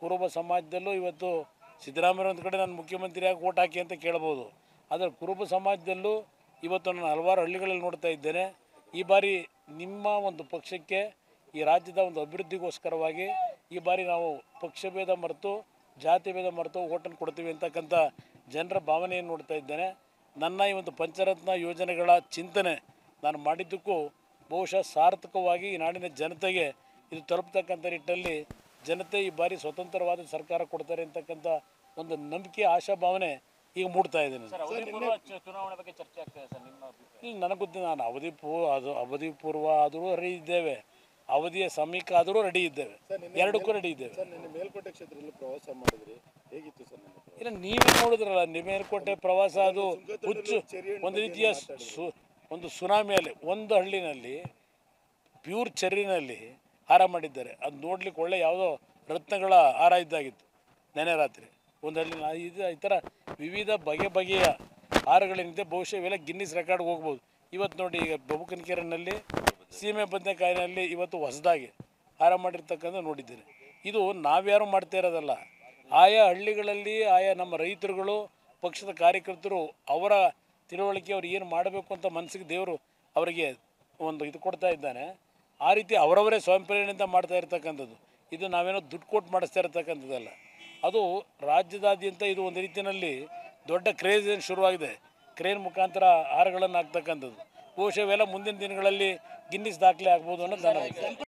ಕುರುಬ ಸಮಾಜದಲ್ಲೂ ಇವತ್ತು ಸಿದ್ದರಾಮಯ್ಯ ಒಂದು ಕಡೆ ನಾನು ಮುಖ್ಯಮಂತ್ರಿಯಾಗಿ ಓಟ್ ಹಾಕಿ ಅಂತ ಕೇಳ್ಬೋದು ಆದರೆ ಕುರುಬ ಸಮಾಜದಲ್ಲೂ ಇವತ್ತು ನಾನು ಹಲವಾರು ಹಳ್ಳಿಗಳಲ್ಲಿ ನೋಡ್ತಾ ಇದ್ದೇನೆ ಈ ಬಾರಿ ನಿಮ್ಮ ಒಂದು ಪಕ್ಷಕ್ಕೆ ಈ ರಾಜ್ಯದ ಒಂದು ಅಭಿವೃದ್ಧಿಗೋಸ್ಕರವಾಗಿ ಈ ಬಾರಿ ನಾವು ಪಕ್ಷಭೇದ ಮರೆತು ಜಾತಿ ಭೇದ ಮರೆತು ಓಟನ್ನು ಕೊಡ್ತೀವಿ ಅಂತಕ್ಕಂಥ ಜನರ ಭಾವನೆಯನ್ನು ನೋಡ್ತಾ ಇದ್ದೇನೆ ನನ್ನ ಈ ಒಂದು ಪಂಚರತ್ನ ಯೋಜನೆಗಳ ಚಿಂತನೆ ನಾನು ಮಾಡಿದ್ದಕ್ಕೂ ಬಹುಶಃ ಸಾರ್ಥಕವಾಗಿ ಈ ನಾಡಿನ ಜನತೆಗೆ ಇದು ತಲುಪ್ತಕ್ಕಂಥ ನಿಟ್ಟಲ್ಲಿ ಜನತೆ ಈ ಬಾರಿ ಸ್ವತಂತ್ರವಾದ ಸರ್ಕಾರ ಕೊಡ್ತಾರೆ ಅಂತಕ್ಕಂಥ ಒಂದು ನಂಬಿಕೆ ಆಶಾಭಾವನೆ ಈಗ ಮೂಡ್ತಾ ಇದೆ ನನಗೆ. ಸರ್ ಅವಧಿ ಪೂರ್ವ ಚು- ಚುನಾವಣೆ ಬಗ್ಗೆ ಚರ್ಚೆ ಆಗ್ತದೆ ಸರ್ ನಿಮ್ಮ ಅಭಿಪ್ರಾಯ ಇಲ್ಲಿ ನನಗೆ ಗೊತ್ತಿಲ್ಲ ನಾನು ಅವಧಿ ಪೂ ಅದು ಅವಧಿ ಪೂರ್ವ ಆದರೂ ರೆಡಿ ಇದ್ದೇವೆ ಅವಧಿಯ ಸಮೀಕ ಆದರೂ ರೆಡಿ ಇದ್ದೇವೆ ಎರಡಕ್ಕೂ ರೆಡಿ ಇದ್ದೇವೆ ಸರ್ ನಿನ್ನೆ ಮೇಲ್ಕೋಟೆ ಕ್ಷೇತ್ರದಲ್ಲಿ ಪ್ರವಾಸ ಮಾಡಿದ್ರಿ ಹೇಗಿತ್ತು ಸರ್ ನಿಮ್ಮ ಪ್ರವಾಸ? ಇಲ್ಲ ನೀವೇ ನೋಡಿದ್ರಲ್ಲ ನಿಮೇಲ್ಕೋಟೆ ಪ್ರವಾಸ ಅದು ಹುಚ್ಚು ಒಂದು ರೀತಿಯ ಸು ಒಂದು ಸುನಾಮಿಯಲ್ಲಿ ಒಂದು ಹಳ್ಳಿನಲ್ಲಿ ಪ್ಯೂರ್ ಚೆರ್ರಿನಲ್ಲಿ ಹಾರ ಮಾಡಿದ್ದಾರೆ ಅದು ನೋಡ್ಲಿಕ್ಕೆ ಒಳ್ಳೆ ಯಾವುದೋ ರತ್ನಗಳ ಹಾರ ಇದ್ದಾಗಿತ್ತು ನೆನೆ ರಾತ್ರಿ ಒಂದು ಹಳ್ಳಿ ನಾ- ಇದು ಈ ಥರ ವಿವಿಧ ಬಗೆ ಬಗೆಯ ಹಾರಗಳೇನಿದೆ ಬಹುಶಃ ಇವೆಲ್ಲ ಗಿನ್ನಿಸ್ ರೆಕಾರ್ಡ್ಗೆ ಹೋಗ್ಬೋದು ಇವತ್ತು ನೋಡಿ ಈಗ ಬಬುಕನಕೆರೆನಲ್ಲಿ ಸೀಮೆ ಬದನೆಕಾಯಿನಲ್ಲಿ ಇವತ್ತು ಹೊಸದಾಗಿ ಹಾರ ಮಾಡಿರ್ತಕ್ಕಂಥ ನೋಡಿದ್ದೇನೆ ಇದು ನಾವ್ಯಾರು ಮಾಡ್ತಾ ಇರೋದಲ್ಲ ಆಯಾ ಹಳ್ಳಿಗಳಲ್ಲಿ ಆಯಾ ನಮ್ಮ ರೈತರುಗಳು ಪಕ್ಷದ ಕಾರ್ಯಕರ್ತರು ಅವರ ತಿಳುವಳಿಕೆ ಅವ್ರು ಏನು ಮಾಡಬೇಕು ಅಂತ ಮನಸ್ಸಿಗೆ ದೇವರು ಅವರಿಗೆ ಒಂದು ಇದು ಕೊಡ್ತಾ ಇದ್ದಾನೆ ಆ ರೀತಿ ಅವರವರೇ ಸ್ವಯಂ ಪ್ರೇರಣೆಯಿಂದ ಮಾಡ್ತಾ ಇರ್ತಕ್ಕಂಥದ್ದು ಇದು ನಾವೇನೋ ದುಡ್ಡು ಕೊಟ್ಟು ಮಾಡಿಸ್ತಾ ಇರ್ತಕ್ಕಂಥದ್ದಲ್ಲ ಅದು ರಾಜ್ಯದಾದ್ಯಂತ ಇದು ಒಂದು ರೀತಿಯಲ್ಲಿ ದೊಡ್ಡ ಕ್ರೇಜ್ ಏನು ಶುರುವಾಗಿದೆ ಕ್ರೇನ್ ಮುಖಾಂತರ ಹಾರಗಳನ್ನು ಹಾಕ್ತಕ್ಕಂಥದ್ದು ಬಹುಶಃ ಇವೆಲ್ಲ ಮುಂದಿನ ದಿನಗಳಲ್ಲಿ ಗಿನ್ನಿಸ್ ದಾಖಲೆ ಆಗ್ಬೋದು ಅನ್ನೋದು ನನ್ನ ಅಭಿಪ್ರಾಯ.